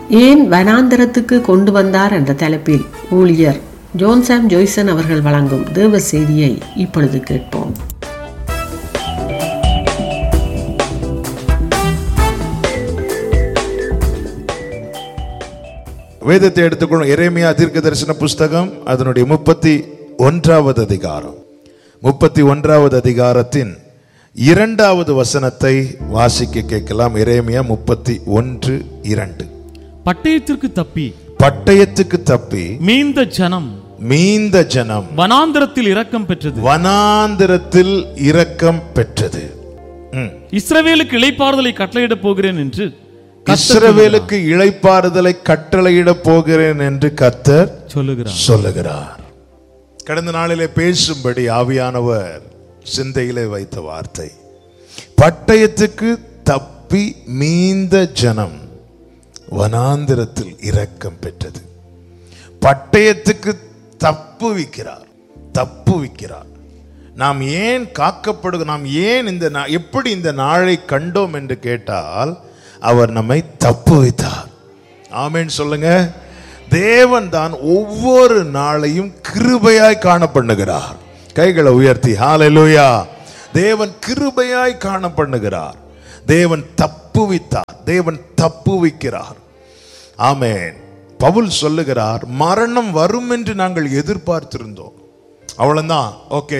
ஏன் வனாந்தரத்துக்கு கொண்டு வந்தார் என்ற தலைப்பில் ஊழியர் ஜோன்சாம் ஜோய்சன் அவர்கள் வழங்கும் தேவ செய்தியை இப்பொழுது கேட்போம் வேதத்தை எடுத்துக்கொள்ளும் எரேமியா தீர்க்க தரிசன புஸ்தகம் அதனுடைய முப்பத்தி ஒன்றாவது அதிகாரம் முப்பத்தி ஒன்றாவது அதிகாரத்தின் இரண்டாவது வசனத்தை வாசிக்க கேட்கலாம் எரேமியா முப்பத்தி ஒன்று இரண்டு பட்டயத்திற்கு தப்பி பட்டயத்துக்கு தப்பி மீந்த ஜனம் மீந்த ஜனம் வனாந்தரத்தில் இரக்கம் பெற்றது வனாந்திரத்தில் இரக்கம் பெற்றது ம். இஸ்ரவேலுக்கு இளைப்பாறுதலை கட்டளையிடப் போகிறேன் என்று இஸ்ரவேலுக்கு இளைப்பாறுதலை கட்டளையிட போகிறேன் என்று கர்த்தர் சொல்லுகிறார் சொல்லுகிறார் கடந்த நாளிலே பேசும்படி ஆவியானவர் சிந்தையிலே வைத்த வார்த்தை பட்டயத்துக்கு தப்பி மீந்த ஜனம் வனாந்திரத்தில் இரக்கம் பெற்றது பட்டயத்துக்கு தப்புவிக்கிறார் தப்புவிக்கிறார் நாம் ஏன் காக்கப்படுக நாம் ஏன் இந்த நா- எப்படி இந்த நாளை கண்டோம் என்று கேட்டால் அவர் நம்மை தப்புவித்தார் ஆமென் சொல்லுங்க தேவன் தான் ஒவ்வொரு நாளையும் கிருபையாய் காணப்பண்ணுகிறார் கைகளை உயர்த்தி ஹalleluya தேவன் கிருபையாய் காணப்பண்ணுகிறார் தேவன் தப்புவித்தார் தேவன் தப்புவிக்கிறார் ஆமென் பவுல் சொல்லுகிறார் மரணம் வரும் என்று நாங்கள் எதிர்பார்த்திருந்தோம் அவ்வளவுதான் ஓகே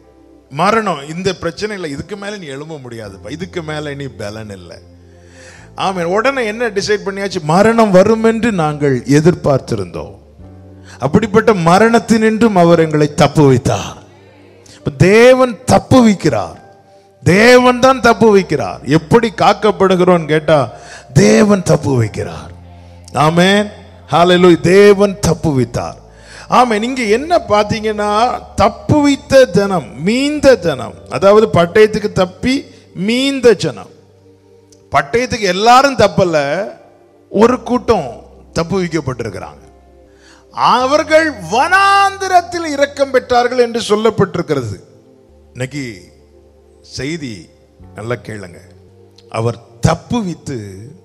மரணம் இந்த பிரச்சனை இல்லை இதுக்கு மேல நீ எழும்ப முடியாதுப்பா இதுக்கு மேல நீ பலன் இல்லை ஆமென் உடனே என்ன டிசைட் பண்ணியாச்சு மரணம் வரும் என்று நாங்கள் எதிர்பார்த்திருந்தோம் அப்படிப்பட்ட மரணத்தினின்றும் அவர் எங்களை தப்பு வைத்தார் இப்ப தேவன் தப்பு வைக்கிறார் தேவன் தான் தப்பு வைக்கிறார் எப்படி காக்கப்படுகிறோம் கேட்டா தேவன் தப்பு வைக்கிறார் ஆமென் ஹalleluya தேவன் தப்பு வைத்தார் ஆமென் இங்க என்ன பாத்தீங்கன்னா தப்பு வைத்த ஜனம் மீந்த ஜனம் அதாவது பட்டயத்துக்கு தப்பி மீந்த ஜனம் பட்டயத்துக்கு எல்லாரும் தப்பல்ல ஒரு கூட்டம் தப்பு வைக்கப்பட்டிருக்கிறாங்க அவர்கள் வனாந்திரத்தில் இரக்கம் பெற்றார்கள் என்று சொல்லப்பட்டிருக்கிறது இன்னைக்கு செய்தி நல்லா கேளுங்க அவர் தப்பு வித்து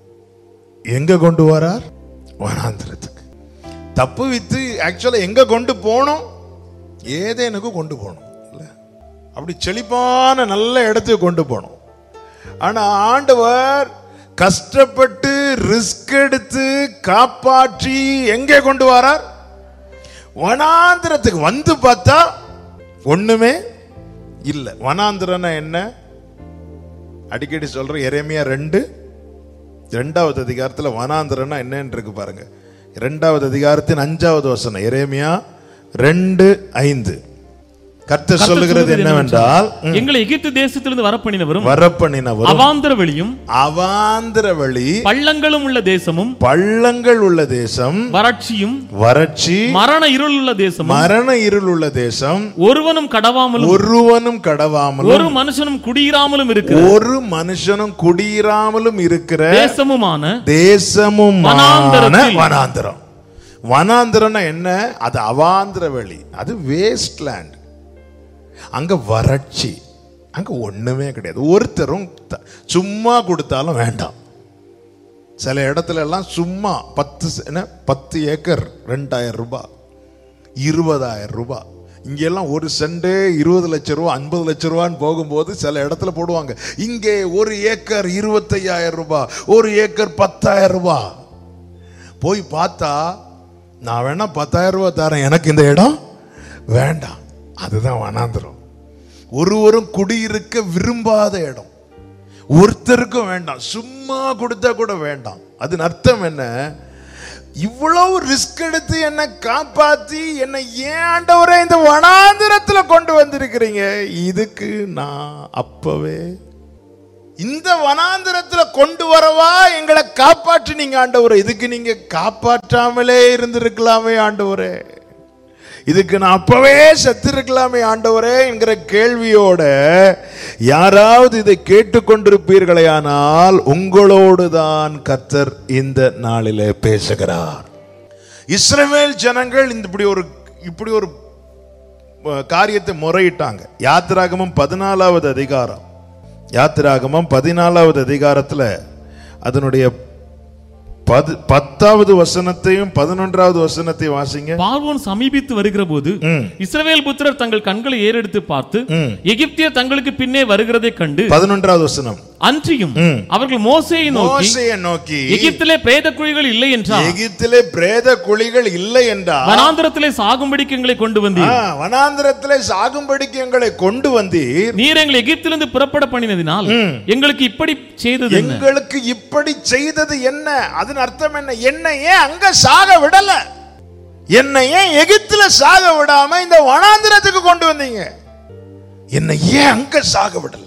எங்க கொண்டு வரார் வனாந்திரத்துக்கு தப்பு வித்து ஆக்சுவலா எங்க கொண்டு போகணும் ஏதேனுக்கு கொண்டு போகணும் இல்ல அப்படி செழிப்பான நல்ல இடத்துக்கு கொண்டு போகணும் ஆனா ஆண்டவர் கஷ்டப்பட்டு ரிஸ்க் எடுத்து காப்பாற்றி எங்கே கொண்டு வரார் வனாந்திரத்துக்கு வந்து பார்த்தா ஒண்ணுமே இல்லை வனாந்திரம்னா என்ன அடிக்கடி சொல்ற எரேமியா ரெண்டு ரெண்டாவது அதிகாரத்துல வனாந்திரம்னா என்னன்னு இருக்கு பாருங்க இரண்டாவது அதிகாரத்தின் அஞ்சாவது வசனம் எரேமியா ரெண்டு ஐந்து கர்த்தர் கர்த்தர் சொல்லுகிறது என்னவென்றால் ம், எங்களை எகிப்து தேசத்திலிருந்து வரப்பண்ணினவரும் வரப்பண்ணினவரும் அவாந்தர வெளியும் அவாந்திர வழி பள்ளங்களும் உள்ள தேசமும் பள்ளங்கள் உள்ள தேசம் வறட்சியும் வறட்சி மரண இருள் உள்ள தேசமும் மரண இருள் உள்ள தேசம் ஒருவனும் கடவாமலும் ஒருவனும் கடவாமலும் ஒரு மனுஷனும் குடியிராமலும் இருக்கிற ஒரு மனுஷனும் குடியிராமலும் இருக்கிற தேசமுமான தேசமும் வனாந்தரத்தில். வனாந்திரம் வனாந்திரம்னா என்ன அது அவாந்திர வெளி அது வேஸ்ட் லேண்ட் அங்க வறட்சி அங்க ஒண்ணுமே கிடையாது ஒருத்தரும் த- சும்மா கொடுத்தாலும் வேண்டாம் சில இடத்துல எல்லாம் சும்மா பத்து செ- என்ன பத்து ஏக்கர் ரெண்டாயிரம் ரூபாய் இருபதாயிரம் ரூபாய் இங்கெல்லாம் ஒரு சென்டே இருபது லட்ச ரூபா ஐம்பது லட்ச ரூபான்னு போகும்போது சில இடத்துல போடுவாங்க இங்கே ஒரு ஏக்கர் இருபத்தையாயிரம் ரூபாய் ஒரு ஏக்கர் பத்தாயிரம் ரூபாய் போய் பார்த்தா நான் வேணா பத்தாயிரம் ரூபாய் தரேன் எனக்கு இந்த இடம் வேண்டாம் அதுதான் வனாந்திரம் ஒருவரும் குடியிருக்க விரும்பாத இடம் ஒருத்தருக்கும் வேண்டாம் சும்மா கொடுத்தா கூட வேண்டாம் அதன் அர்த்தம் என்ன இவ்வளவு ரிஸ்க் எடுத்து என்னை காப்பாத்தி என்னை ஏன் ஆண்டவரே இந்த வனாந்திரத்துல கொண்டு வந்திருக்கிறீங்க இதுக்கு நான் அப்பவே இந்த வனாந்திரத்துல கொண்டு வரவா எங்களை காப்பாற்றினீங்க ஆண்டவரே இதுக்கு நீங்க காப்பாற்றாமலே இருந்திருக்கலாமே ஆண்டவரே இதுக்கு நான் அப்பவே செத்திருக்கலாமே ஆண்டவரே என்கிற கேள்வியோட யாராவது இதை கேட்டுக்கொண்டிருப்பீர்களே ஆனால் உங்களோடு தான் கர்த்தர் இந்த நாளிலே பேசுகிறார் இஸ்ரவேல் ஜனங்கள் இந்த இப்படி ஒரு இப்படி ஒரு அஹ், காரியத்தை முறையிட்டாங்க யாத்திராகமம் பதினாலாவது அதிகாரம் யாத்திராகமம் பதினாலாவது அதிகாரத்துல அதனுடைய பது பத்தாவது வசனத்தையும் பதினொன்றாவது வசனத்தையும் வாசிங்க பார்வோன் சமீபித்து வருகிற போது ம். இஸ்ரவேல் புத்திரர் தங்கள் கண்களை ஏறெடுத்து பார்த்து ம். எகிப்தியர் தங்களுக்கு பின்னே வருகிறதைக் கண்டு பதினொன்றாவது வசனம் அன்றியும் ம். அவர்கள் மோசேயை நோக்கி மோசையை நோக்கி எகிப்திலே பிரேத குழிகள் இல்லை என்றார் எகிப்திலே பிரேத குழிகள் இல்லை என்றால் வனாந்திரத்திலே சாகும்படிக்கு எங்களை கொண்டு வந்தீர் ஆ, வனாந்திரத்திலே சாகும்படிக்கு எங்களை கொண்டு வந்தீர் நீர் எங்களை எகிப்திலிருந்து புறப்பட பண்ணினதினால் எங்களுக்கு இப்படி செய்தது என்ன எங்களுக்கு இப்படி செய்தது என்ன அதன் அர்த்தம் என்ன என்னை ஏன் அங்க சாக விடல என்னை ஏன் எகிப்துல சாக விடாம இந்த வனாந்திரத்துக்கு கொண்டு வந்தீங்க என்னை ஏன் அங்க சாக விடல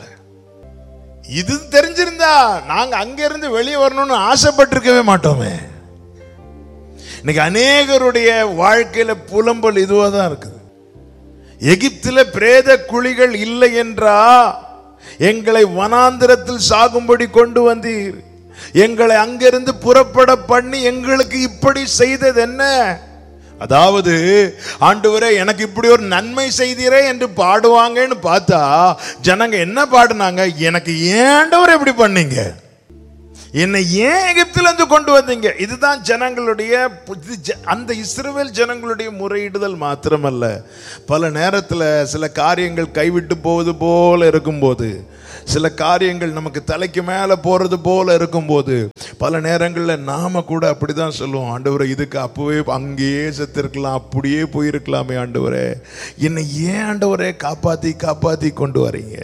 இது தெரிஞ்சிருந்தா நாங்க அங்க இருந்து வெளியே வரணும்னு ஆசைப்பட்டிருக்கவே மாட்டோமே இன்னைக்கு அநேகருடைய வாழ்க்கையில புலம்பல் இதுவா தான் இருக்குது எகிப்தில பிரேத குழிகள் இல்லை என்றா எங்களை வனாந்திரத்தில் சாகும்படி கொண்டு வந்தீர் எங்களை அங்கிருந்து புறப்பட பண்ணி எங்களுக்கு இப்படி செய்தது என்ன அதாவது ஆண்டவரே எனக்கு இப்படி ஒரு நன்மை செய்தீரே என்று பாடுவாங்கன்னு பார்த்தா ஜனங்க என்ன பாடுனாங்க எனக்கு ஏண்டவர் இப்படி பண்ணீங்க என்னை ஏன் எகிப்தில இருந்து கொண்டு வந்தீங்க இதுதான் ஜனங்களுடைய இது ஜ- அந்த இஸ்ரவேல் ஜனங்களுடைய முறையிடுதல் மாத்திரமல்ல பல நேரத்தில் சில காரியங்கள் கைவிட்டு போவது போல இருக்கும்போது சில காரியங்கள் நமக்கு தலைக்கு மேலே போறது போல இருக்கும்போது பல நேரங்களில் நாம கூட அப்படிதான் சொல்லுவோம் ஆண்டவரே இதுக்கு அப்பவே அங்கேயே செத்திருக்கலாம் அப்படியே போயிருக்கலாமே ஆண்டவரே என்னை ஏன் ஆண்டவரே காப்பாத்தி காப்பாத்தி கொண்டு வரீங்க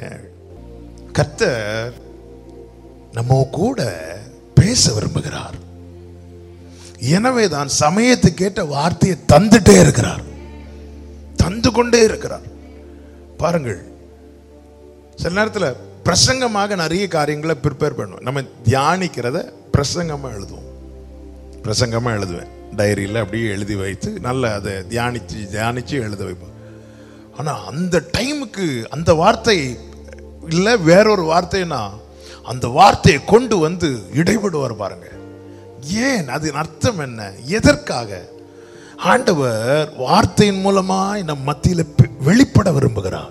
கர்த்தர் நம்ம கூட பேச விரும்புகிறார் எனவே தான் சமயத்துக்கேற்ற வார்த்தையை தந்துட்டே இருக்கிறார் தந்து கொண்டே இருக்கிறார் பாருங்கள் சில நேரத்தில் பிரசங்கமாக நிறைய காரியங்களை ப்ரிப்பேர் பண்ணுவோம் நம்ம தியானிக்கிறத பிரசங்கமாக எழுதுவோம் பிரசங்கமாக எழுதுவேன் டைரியில் அப்படியே எழுதி வைத்து நல்ல அதை தியானிச்சு தியானிச்சு எழுத வைப்போம் ஆனால் அந்த டைமுக்கு அந்த வார்த்தை இல்லை வேறொரு வார்த்தைனா அந்த வார்த்தையை கொண்டு வந்து இடைபடுவார் பாருங்க ஏன் அதன் அர்த்தம் என்ன எதற்காக ஆண்டவர் வார்த்தையின் மூலமாய் நம் மத்தியில் பெ- வெளிப்பட விரும்புகிறார்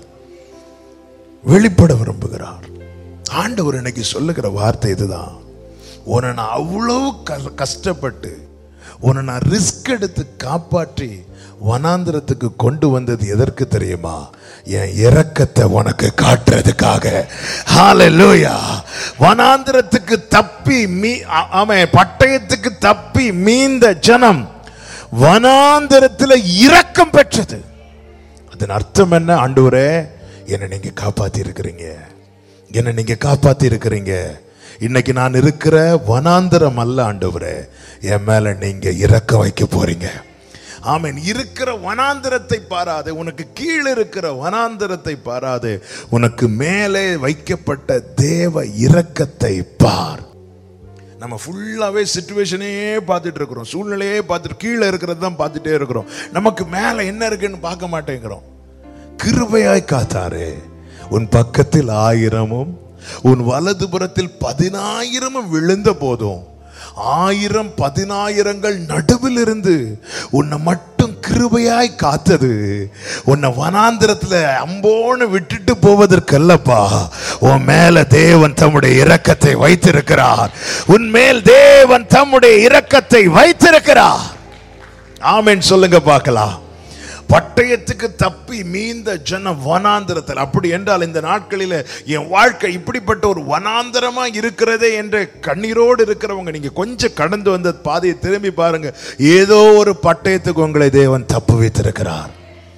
வெளிப்பட விரும்புகிறார் ஆண்டவர் இன்னைக்கு சொல்லுகிற வார்த்தை இதுதான் உன்னை நான் அவ்வளவு க- கஷ்டப்பட்டு உன்னை நான் ரிஸ்க் எடுத்து காப்பாற்றி வனாந்திரத்துக்கு கொண்டு வந்தது எதற்கு தெரியுமா என் இரக்கத்தை உனக்கு காட்டுறதுக்காக ஹalleluya வனாந்திரத்துக்கு தப்பி மீ ஆ- ஆமே பட்டயத்துக்கு தப்பி மீந்த ஜனம் வனாந்திரத்தில் இரக்கம் பெற்றது அதன் அர்த்தம் என்ன ஆண்டவரே என்னை நீங்க காப்பாத்தி இருக்கிறீங்க என்னை நீங்க காப்பாத்தி இருக்கிறீங்க இன்னைக்கு நான் இருக்கிற வனாந்தரம் அல்ல ஆண்டவரே என் மேல நீங்க இரக்கம் வைக்க போறீங்க ஆமென் இருக்கிற வனாந்தரத்தை பாராது உனக்கு கீழே இருக்கிற வனாந்தரத்தை பாராது உனக்கு மேலே வைக்கப்பட்ட தேவ இரக்கத்தை பார் நம்ம ஃபுல்லாகவே சுச்சுவேஷனே பார்த்துட்டு இருக்கிறோம் சூழ்நிலையே பார்த்துட்டு கீழே இருக்கிறது தான் பார்த்துட்டே இருக்கிறோம் நமக்கு மேலே என்ன இருக்குன்னு பார்க்க மாட்டேங்கிறோம் கிருபையாய் காத்தாரே உன் பக்கத்தில் ஆயிரமும் உன் வலதுபுறத்தில் பதினாயிரமும் விழுந்த போதும் ஆயிரம் பதினாயிரங்கள் நடுவில் இருந்து உன்னை மட்டும் கிருபையாய் காத்தது உன்னை வனாந்திரத்துல அம்போன்னு விட்டுட்டு போவதற்கல்லப்பா உன் மேல தேவன் தம்முடைய இரக்கத்தை வைத்திருக்கிறார் உன் மேல் தேவன் தம்முடைய இரக்கத்தை வைத்திருக்கிறார் ஆமென் சொல்லுங்க பார்க்கலாம் பட்டயத்துக்கு தப்பி மீந்த ஜன வனாந்திரத்தில் அப்படி என்றால் இந்த நாட்களில் என் வாழ்க்கை இப்படிப்பட்ட ஒரு வனாந்தரமா இருக்கிறதே என்ற கண்ணீரோடு இருக்கிறவங்க நீங்க கொஞ்சம் கடந்து வந்த பாதையை திரும்பி பாருங்க ஏதோ ஒரு பட்டயத்துக்கு உங்களை தேவன் தப்பு வைத்திருக்கிறார்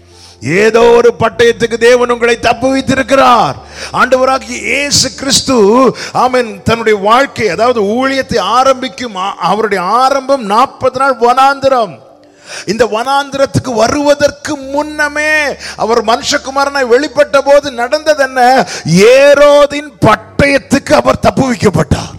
ஏதோ ஒரு பட்டயத்துக்கு தேவன் உங்களை தப்பு வைத்திருக்கிறார் ஆண்டவராகிய இயேசு கிறிஸ்து ஆமென் தன்னுடைய வாழ்க்கை அதாவது ஊழியத்தை ஆரம்பிக்கும் ஆ- அவருடைய ஆரம்பம் நாற்பது நாள் வனாந்திரம் இந்த வனாந்திரத்துக்கு வருவதற்கு முன்னமே அவர் மனுஷகுமாரனை வெளிப்பட்ட போது நடந்தது என்ன ஏரோதின் பட்டயத்துக்கு அவர் தப்பு வைக்கப்பட்டார்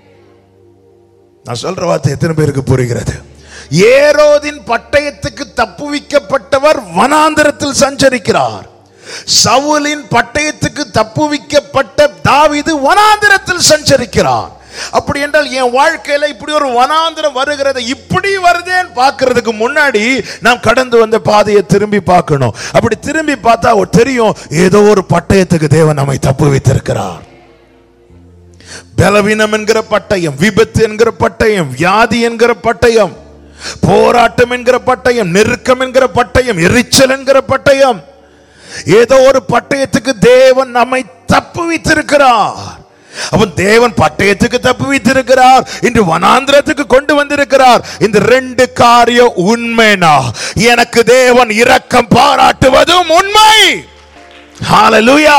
நான் சொல்ற வார்த்தை எத்தனை பேருக்கு புரிகிறது ஏரோதின் பட்டயத்துக்கு தப்புவிக்கப்பட்டவர் வனாந்தரத்தில் சஞ்சரிக்கிறார் சவுலின் பட்டயத்துக்கு தப்புவிக்கப்பட்ட தாவீது வனாந்தரத்தில் சஞ்சரிக்கிறார் அப்படி என்றால் என் வாழ்க்கையில இப்படி ஒரு வனாந்திரம் வருகிறது இப்படி வருதேன்னு பார்க்கிறதுக்கு முன்னாடி நாம் கடந்து வந்த பாதையை திரும்பி பார்க்கணும் அப்படி திரும்பி பார்த்தா ஒரு தெரியும் ஏதோ ஒரு பட்டயத்துக்கு தேவன் நம்மை தப்பு வைத்திருக்கிறார் பலவீனம் என்கிற பட்டயம் விபத்து என்கிற பட்டயம் வியாதி என்கிற பட்டயம் போராட்டம் என்கிற பட்டயம் நெருக்கம் என்கிற பட்டயம் எரிச்சல் என்கிற பட்டயம் ஏதோ ஒரு பட்டயத்துக்கு தேவன் நம்மை தப்பு வைத்திருக்கிறார் அவன் தேவன் பட்டயத்துக்கு தப்பு வைத்திருக்கிறார் இன்று வனாந்திரத்துக்கு கொண்டு வந்திருக்கிறார் இந்த ரெண்டு காரியம் உண்மைனா எனக்கு தேவன் இரக்கம் பாராட்டுவதும் உண்மை ஹalleluya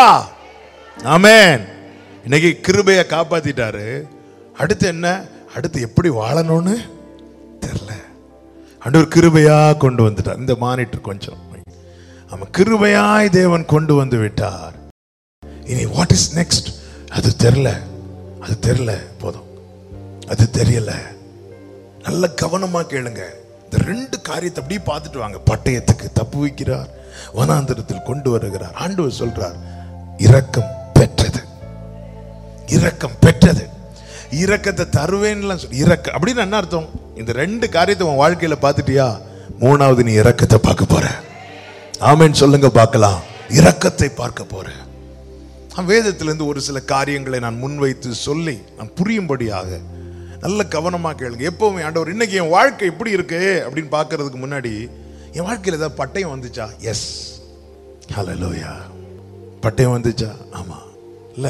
ஆமென் இன்னைக்கு கிருபையை காப்பாத்திட்டாரு அடுத்து என்ன அடுத்து எப்படி வாழணும்னு தெரியல ஆண்டவர் கிருபையா கொண்டு வந்துட்டார் இந்த மானிட்டர் கொஞ்சம் அவன் கிருபையாய் தேவன் கொண்டு வந்து விட்டார் இனி வாட் இஸ் நெக்ஸ்ட் அது தெரியல அது தெரியல போதும் அது தெரியல நல்ல கவனமா கேளுங்க இந்த ரெண்டு காரியத்தை அப்படியே பார்த்துட்டு வாங்க பட்டயத்துக்கு தப்பு வைக்கிறார் வனாந்தரத்தில் கொண்டு வருகிறார் ஆண்டவர் சொல்றார் இரக்கம் பெற்றது இரக்கம் பெற்றது இரக்கத்தை தருவேன்லாம் சொல்லி இரக்க அப்படின்னு என்ன அர்த்தம் இந்த ரெண்டு காரியத்தை உன் வாழ்க்கையில பார்த்துட்டியா மூணாவது நீ இரக்கத்தை பார்க்க போற ஆமென் சொல்லுங்க பார்க்கலாம் இரக்கத்தை பார்க்க போற நான் வேதத்திலிருந்து ஒரு சில காரியங்களை நான் முன்வைத்து சொல்லி நான் புரியும்படியாக நல்ல கவனமா கேளுங்க எப்பவுமே ஆண்டவர் இன்னைக்கு என் வாழ்க்கை எப்படி இருக்கு அப்படின்னு பார்க்கறதுக்கு முன்னாடி என் வாழ்க்கையில் ஏதாவது பட்டயம் வந்துச்சா எஸ் ஹalleluya பட்டயம் வந்துச்சா ஆமா இல்ல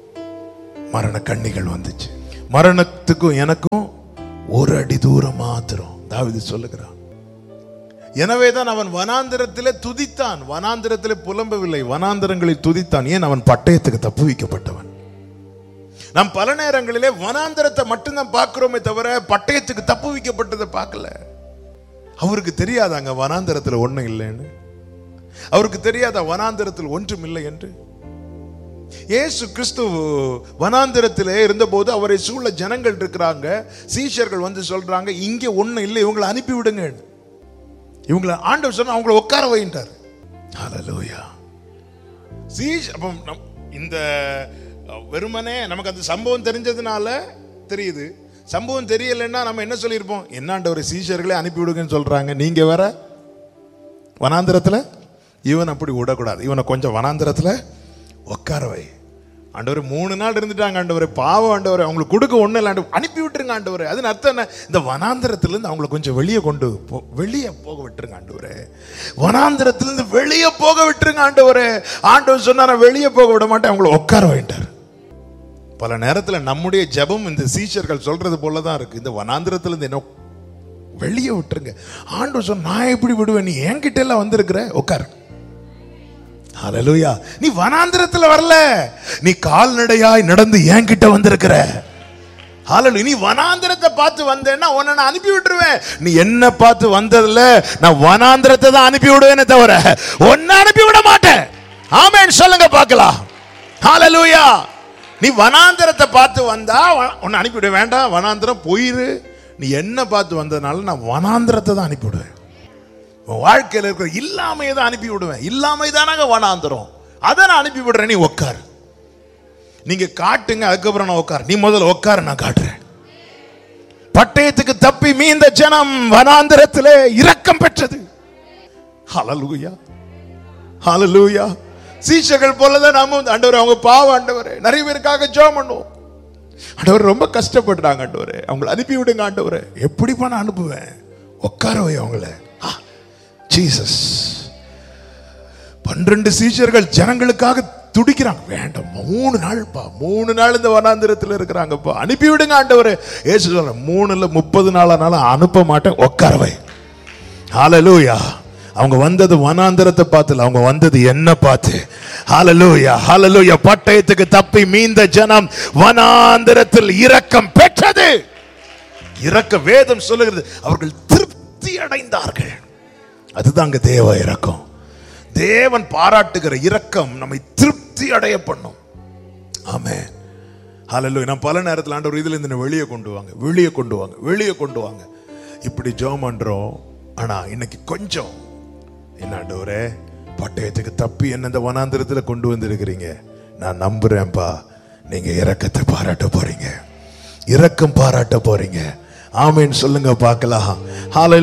மரண கண்ணிகள் வந்துச்சு மரணத்துக்கும் எனக்கும் ஒரு அடி தூரம் மாத்திரம் தாவிது சொல்லுகிறான் எனவேதான் அவன் வனாந்திரத்திலே துதித்தான் வனாந்திரத்திலே புலம்பவில்லை வனாந்திரங்களில் துதித்தான் ஏன் அவன் பட்டயத்துக்கு தப்பு வைக்கப்பட்டவன் நாம் பல நேரங்களிலே வனாந்திரத்தை மட்டும்தான் பார்க்கிறோமே தவிர பட்டயத்துக்கு தப்பு வைக்கப்பட்டதை பார்க்கல அவருக்கு தெரியாதாங்க வனாந்திரத்தில் ஒண்ணும் இல்லைன்னு அவருக்கு தெரியாத வனாந்திரத்தில் ஒன்றும் இல்லை என்று இயேசு கிறிஸ்து வனாந்திரத்திலே இருந்தபோது அவரை சூழ ஜனங்கள் இருக்கிறாங்க சீஷர்கள் வந்து சொல்றாங்க இங்கே ஒண்ணும் இல்லை இவங்களை அனுப்பி விடுங்க இவங்களை ஆண்டவர் சொன்னா அவங்கள உட்கார வைன்றார் ஹalleluya சீஷ் அப்போ நம்- இந்த அஹ், வெறுமனே நமக்கு அந்த சம்பவம் தெரிஞ்சதுனால தெரியுது சம்பவம் தெரியலைன்னா நம்ம என்ன சொல்லியிருப்போம் என்னாண்டவர் சீஷர்களே அனுப்பி விடுங்கன்னு சொல்றாங்க நீங்க வேற வனாந்திரத்துல இவன் அப்படி விடக்கூடாது இவனை கொஞ்சம் வனாந்திரத்துல உட்கார வை ஆண்டவர் மூணு நாள் இருந்துட்டாங்க ஆண்டவர் பாவம் ஆண்டவர் அவங்களுக்கு கொடுக்க ஒண்ணு இல்லை ஆண்டவர் அனுப்பி விட்டுருங்க ஆண்டவர் அதுன்னு அர்த்தம் என்ன இந்த வனாந்திரத்திலிருந்து அவங்கள கொஞ்சம் வெளியே கொண்டு போ வெளியே போக விட்டுருங்க ஆண்டவரே வனாந்திரத்திலிருந்து வெளியே போக விட்டுருங்க ஆண்டவரே ஆண்டவர் சொன்னார வெளியே போக விட மாட்டேன் அவங்கள உட்கார வைட்டார் பல நேரத்துல நம்முடைய ஜெபம் இந்த சீஷர்கள் சொல்றது போல தான் இருக்கு இந்த வனாந்திரத்திலிருந்து என்ன வெளியே விட்டுருங்க ஆண்டவர் சொன்ன நான் எப்படி விடுவேன் நீ என்கிட்ட எல்லாம் வந்திருக்கிற உட்காரு ஹalleluya நீ வனாந்திரத்துல வரல நீ கால்நடையாய் நடந்து என்கிட்ட வந்திருக்கிற ஹalleluya நீ வனாந்திரத்தை பார்த்து வந்தேன்னா உன்னை நான் அனுப்பி விட்டுருவேன் நீ என்ன பார்த்து வந்ததுல நான் வனாந்திரத்தை தான் அனுப்பி விடுவேனே தவிர உன்னை அனுப்பி விட மாட்டேன் ஆமென் சொல்லுங்க பார்க்கலாம் ஹalleluya நீ வனாந்திரத்தை பார்த்து வந்தா வ- உன்னை அனுப்பிவிட வேண்டாம் வனாந்திரம் போயிரு நீ என்ன பார்த்து வந்ததுனால நான் வனாந்திரத்தை தான் அனுப்பிவிடுவேன் உன் வாழ்க்கையில் இருக்கிற இல்லாமையை தான் அனுப்பி விடுவேன் இல்லாமை தானாங்க வனாந்திரம் அதை நான் அனுப்பி விடுறேன் நீ உட்காரு நீங்க காட்டுங்க அதுக்கப்புறம் நான் உட்காரு நீ முதல்ல உட்காரு நான் காட்டுறேன் பட்டயத்துக்கு தப்பி மீந்த ஜனம் வனாந்திரத்திலே இரக்கம் பெற்றது ஹalleluya ஹalleluya சீஷர்கள் போலதான் நாம வந்து, ஆண்டவரே அவங்க பாவம் ஆண்டவரே நிறைய பேருக்காக ஜெபம் பண்ணுவோம் ஆண்டவர் ரொம்ப கஷ்டப்படுறாங்க ஆண்டவரே அவங்களை அனுப்பி விடுங்க ஆண்டவரே எப்படி நான் அனுப்புவேன் உட்கார வை அவங்கள ஜீசஸ் பன்னிரண்டு சீஷர்கள் ஜனங்களுக்காக துடிக்கிறாங்க வேண்டாம் மூணு நாள்ப்பா மூணு நாள் இந்த வனாந்திரத்தில் இருக்கிறாங்கப்பா அனுப்பி விடுங்க ஆண்டவரே ஏசு சொல்ற மூணுல முப்பது நாளானாலும் அனுப்ப மாட்டேன் உட்கார வை ஹalleluya அவங்க வந்தது வனாந்திரத்தை பார்த்துல அவங்க வந்தது என்ன பார்த்து ஹalleluya ஹalleluya பட்டயத்துக்கு தப்பி மீந்த ஜனம் வனாந்திரத்தில் இரக்கம் பெற்றது இரக்க வேதம் சொல்லுகிறது அவர்கள் திருப்தி அடைந்தார்கள் அதுதாங்க தேவ இரக்கம் தேவன் பாராட்டுகிற இரக்கம் நம்மை திருப்தி அடைய பண்ணும் ஆமே ஹalleluya நான் பல நேரத்தில் ஆண்டவர் இதுல இருந்து என்னை வெளியே கொண்டு வாங்க வெளியே கொண்டு வாங்க வெளியே கொண்டு வாங்க இப்படி ஜெபம் பண்றோம் ஆனா இன்னைக்கு கொஞ்சம் என்ன ஆண்டவரே பட்டயத்துக்கு தப்பி என்ன இந்த வனாந்திரத்துல கொண்டு வந்திருக்கிறீங்க நான் நம்புறேன்ப்பா நீங்க இரக்கத்தை பாராட்ட போறீங்க இரக்கம் பாராட்ட போறீங்க ஆமேன்னு சொல்லுங்க பார்க்கலாம் ஹalleluya